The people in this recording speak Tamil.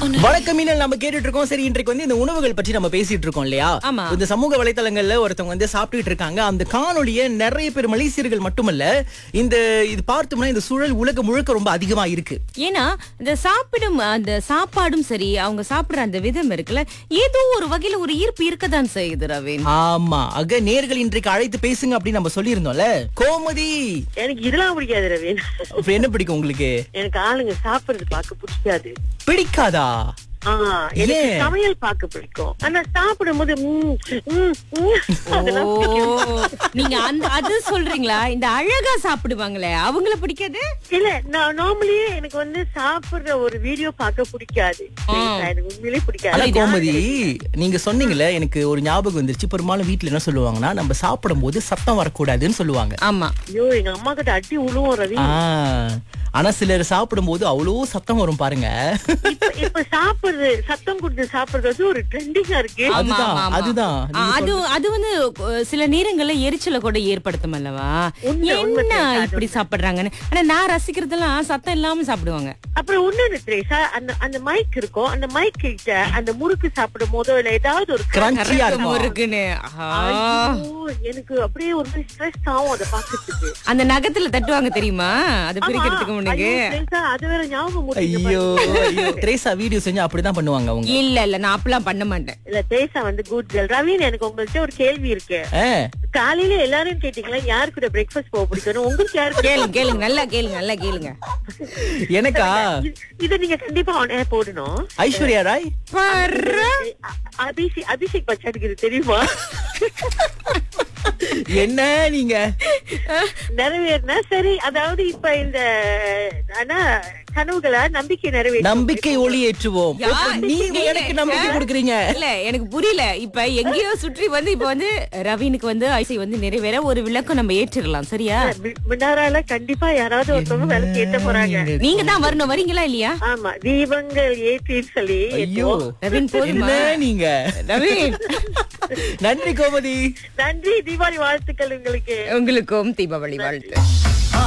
வணக்கம் மீனல் நம்ம கேட்டுட்டு இருக்கோம் சரி இன்றைக்கு வந்து இந்த உணவுகள் பற்றி நம்ம பேசிட்டு இருக்கோம் இல்லையா ஆமா. இந்த சமூக வலைத்தளங்கள்ல ஒருத்தவங்க வந்து சாப்பிட்டுட்டு இருக்காங்க அந்த காணொளிய நிறைய பேர் மலேசியர்கள் மட்டுமல்ல இந்த இது பார்த்தோம்னா இந்த சூழல் உலகம் முழுக்க ரொம்ப அதிகமா இருக்கு ஏன்னா இந்த சாப்பிடும் அந்த சாப்பாடும் சரி அவங்க சாப்பிடுற அந்த விதம் இருக்குல்ல ஏதோ ஒரு வகையில ஒரு ஈர்ப்பு இருக்கதான் செய்யுது ரவீன் ஆமா அக நேர்கள் இன்றைக்கு அழைத்து பேசுங்க அப்படின்னு நம்ம சொல்லியிருந்தோம்ல கோமதி எனக்கு இதெல்லாம் பிடிக்காது ரவீன் அப்ப என்ன பிடிக்கும் உங்களுக்கு எனக்கு ஆளுங்க சாப்பிடுறது பார்க்க பிடிக்காது பிடிக்காதா ஆ, எனக்கு ஏன்? சமையல் பார்க்க பிடிக்கும் ஆனா சாப்பிடும் போது ம், ம், ம், அதெல்லாம் ஓ பிடிக்காது. நீங்க அந்த அது சொல்றீங்களா இந்த அழகா சாப்பிடுவாங்களே அவங்கள பிடிக்காது இல்ல நான் நார்மலியே எனக்கு வந்து சாப்பிடுற ஒரு வீடியோ பார்க்க பிடிக்காது எனக்கு உண்மையிலேயே ஆனா பிடிக்காது கோமதி நீங்க சொன்னீங்கல்ல எனக்கு ஒரு ஞாபகம் வந்துருச்சு பெரும்பாலும் வீட்ல என்ன சொல்லுவாங்கன்னா நம்ம சாப்பிடும் போது சத்தம் வரக்கூடாதுன்னு சொல்லுவாங்க ஆமா ஐயோ எங்க அம்மா கிட்ட அடி உழுவும் ரவி ஆ, ஆனா சிலர் சாப்பிடும் போது அவ்வளோ சத்தம் வரும் பாருங்க இப்ப இப்ப சாப்பிடுறது சத்தம் கொடுத்து சாப்பிடுறது வந்து ஒரு ட்ரெண்டிங்கா இருக்கு ஆமா, அதுதான், ஆமா, ஆமா. அதுதான். ஆ, நீங்க அது அது வந்து அஹ், சில நேரங்கள்ல எரிச்சலை கூட ஏற்படுத்தும் அல்லவா உண்மை, உண்மை என்ன தெரியாது, அது இப்படி சாப்பிடுறாங்கன்னு ஆனா நான் ரசிக்கிறதெல்லாம் சத்தம் இல்லாம சாப்பிடுவாங்க அப்புறம் இன்னொன்னு த்ரேசா அந்த அந்த மைக் இருக்கும் அந்த மைக் கிட்ட அந்த முறுக்கு சாப்பிடும் போதோ இல்ல ஏதாவது ஒரு கிரன்ச்சியா இருக்கும் இருக்குன்னு ஆஹா. ஐயோ, எனக்கு அப்படியே ஒரு மாதிரி ஸ்ட்ரெஸ் ஆகும் அதை பாக்குறதுக்கு அந்த நகத்துல தட்டுவாங்க தெரியுமா அது பிரிக்கிறதுக்கு முன்னுக்கு ஐயோ, த்ரேசா, அது வேற ஞாபகம் ஊட்டுது ஐயோ பாருங்க. ஐயோ திரேசா வீடியோ செஞ்சு அப்படிதான் பண்ணுவாங்க அவங்க இல்ல இல்ல நான் அப்பெல்லாம் பண்ண மாட்டேன் இல்ல தேசா வந்து குட் கேர்ள் ரவீன் எனக்கு உங்கள்ட்ட ஒரு கேள்வி இருக்கு ஆ, காலையில எல்லாரும் கேட்டீங்களா யாரு கூட பிரேக்ஃபாஸ்ட் போக பிடிக்கும் உங்களுக்கு யாரு கூட- கேளுங்க கேளுங்க நல்லா கேளுங்க நல்லா கேளுங்க எனக்கா இது- இதை நீங்க கண்டிப்பா on air போடணும் ஐஸ்வர்யா ராய் பாரு. அ- அபிஷேக் அபிஷேக் பச்சானுக்கு இது தெரியுமா என்ன நீங்க நிறைவேறினா சரி அதாவது இப்ப இந்த ஆனா கனவுகளா நம்பிக்கை நிறைவேற்ற நம்பிக்கை ஒளி ஏற்றுவோம் யா, நீங்க நீங்க- எனக்கு நம்பிக்கை கொடுக்குறீங்க இல்ல எனக்கு புரியல இப்ப எங்கேயோ சுற்றி வந்து இப்ப வந்து ரவீனுக்கு வந்து ஐசை வந்து நிறைவேற ஒரு விளக்கம் நம்ம ஏற்றிடலாம் சரியா மினாரால கண்டிப்பா யாராவது ஒருத்தவங்க வேலை ஏத்த போறாங்க நீங்க தான் வரணும் வரீங்களா இல்லையா ஆமா தீபங்கள் ஏற்றின்னு சொல்லி ஐயோ ரவீன் போதுமா என்ன நீங்க ரவீன் நன்றி கோமதி நன்றி தீபாவளி வாழ்த்துக்கள் உங்களுக்கு உங்களுக்கும் தீபாவளி வாழ்த்து